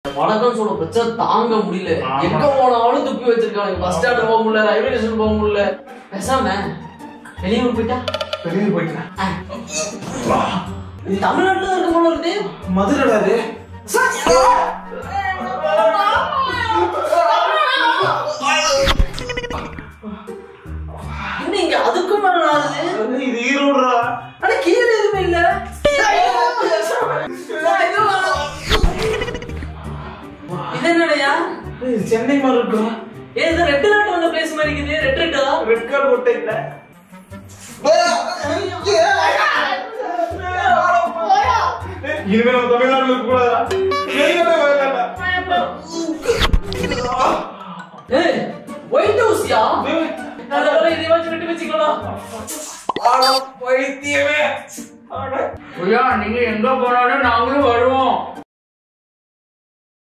வடக்கம் சொல்ல பிரச்சனை தாங்க முடியல ஆமா. எங்க போனாலும் துப்பி வச்சிருக்காங்க பஸ் ஸ்டாண்ட் போக முடியல ரயில்வே ஸ்டேஷன் போக முடியல பேசாம வெளியூர் போயிட்டா வெளியே போயிட்டேன் இது தமிழ்நாட்டுல தான் இருக்க போல இருக்கு மதுரைடா அது என்ன இங்க அதுக்கும் மேல நாறுது இது ஈரோடுடா ஆனா கீழே எதுவுமே இல்ல இது என்னடையா இது சென்னை மாதிரி இருக்கும் ஏ இது ரெட் நாட் வந்த பிளேஸ் மாதிரி இருக்குது ரெட் ரெட்டா ரெட் கார்டு ஒட்டை இல்ல இனிமே நம்ம தமிழ்நாட்டுல இருக்க கூடாதா வெளியில வரலாம்டா ஏய் ஒயிட் ஹவுஸ்யா அதனால இதை வச்சு விட்டு வச்சுக்கலாம் ஆனா பைத்தியமே ஆனா ஐயா நீங்க எங்க போனாலும் நாங்களும் வருவோம்